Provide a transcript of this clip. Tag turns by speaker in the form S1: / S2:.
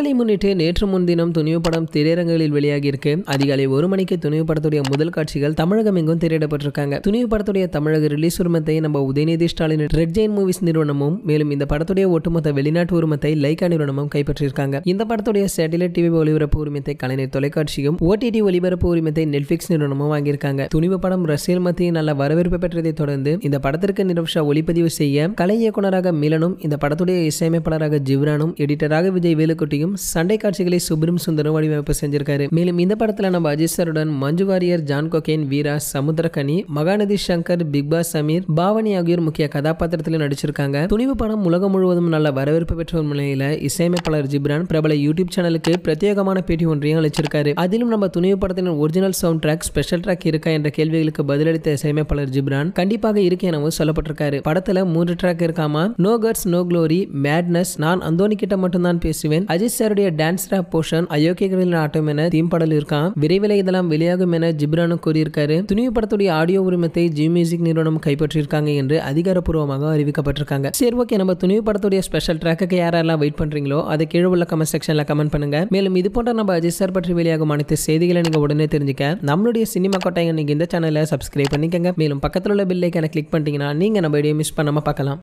S1: பொங்கலை முன்னிட்டு நேற்று முன்தினம் துணிவு படம் திரையரங்குகளில் வெளியாகி இருக்கு அதிகாலை ஒரு மணிக்கு துணிவு படத்துடைய முதல் காட்சிகள் தமிழகம் எங்கும் திரையிடப்பட்டிருக்காங்க துணிவு படத்துடைய தமிழக ரிலீஸ் உரிமத்தை நம்ம Udhayanidhi Stalin red giant movies நிறுவனமும் மேலும் இந்த படத்துடைய ஒட்டுமொத்த வெளிநாட்டு உரிமத்தை லைகா நிறுவனமும் கைப்பற்றியிருக்காங்க இந்த படத்துடைய சேட்டலைட் டிவி ஒளிபரப்பு உரிமத்தை கலைஞர் தொலைக்காட்சியும் ஓடிடி ஒளிபரப்பு உரிமத்தை நெட்ஃபிக்ஸ் நிறுவனமும் வாங்கியிருக்காங்க துணிவு படம் ரசிகல் மத்தியில் நல்ல வரவேற்பு பெற்றதை தொடர்ந்து இந்த படத்திற்கு நிரப்ஷா ஒளிப்பதிவு செய்ய கலை இயக்குனராக மிலனும் இந்த படத்துடைய இசையமைப்பாளராக ஜிவ்ரானும் எடிட்டராக விஜய் வேலுக்குட்டியும் சண்டை காட்சிகளை சுப்ரம் சுந்தரம் வடிவமைப்பு செஞ்சிருக்காரு மேலும் இந்த படத்துல நம்ம அஜித் சருடன் மஞ்சு வாரியர் ஜான் கொகேன் வீரா சமுத்திரகனி மகாநதி சங்கர் பிக் பாஸ் சமீர் பாவனி ஆகியோர் முக்கிய கதாபாத்திரத்தில் நடிச்சிருக்காங்க துணிவு படம் உலகம் முழுவதும் நல்ல வரவேற்பு பெற்ற ஒரு நிலையில இசையமைப்பாளர் ஜிப்ரான் பிரபல யூடியூப் சேனலுக்கு பிரத்யேகமான பேட்டி ஒன்றையும் அளிச்சிருக்காரு அதிலும் நம்ம துணிவு படத்தின் original soundtrack special track இருக்கா என்ற கேள்விகளுக்கு பதிலளித்த இசையமைப்பாளர் ஜிப்ரான் கண்டிப்பாக இருக்கு எனவும் சொல்லப்பட்டிருக்காரு படத்துல மூன்று ட்ராக் இருக்காமா no guts no glory madness நான் அந்தோனி கிட்ட மட்டும்தான் பேசுவேன் அஜித் சாருடைய டான்ஸ் ராப் போர்ஷன் அயோக்கியர்களின் ஆட்டம் என தீம் பாடல் இருக்கான் விரைவில் இதெல்லாம் வெளியாகும் என ஜிப்ரானும் கூறியிருக்காரு துணிவு படத்துடைய ஆடியோ உரிமத்தை ஜி மியூசிக் நிறுவனம் கைப்பற்றியிருக்காங்க என்று அதிகாரப்பூர்வமாக அறிவிக்கப்பட்டிருக்காங்க சரி ஓகே நம்ம துணிவு படத்துடைய ஸ்பெஷல் ட்ராக்கு யாரெல்லாம் வெயிட் பண்றீங்களோ அதை கீழே உள்ள கமெண்ட் செக்ஷன்ல கமெண்ட் பண்ணுங்க மேலும் இது போன்ற நம்ம அஜித் சார் பற்றி வெளியாகும் அனைத்து செய்திகளை நீங்க உடனே தெரிஞ்சுக்க நம்மளுடைய சினிமா கொட்டாங்க நீங்க இந்த சேனலை சப்ஸ்கிரைப் பண்ணிக்கங்க மேலும் பக்கத்தில் உள்ள பில்லைக்கான கிளிக் பண்ணிட்டீங்கன்னா நீங்க நம்ம வீடியோ மிஸ் பண்ணாம பார்க்கலாம்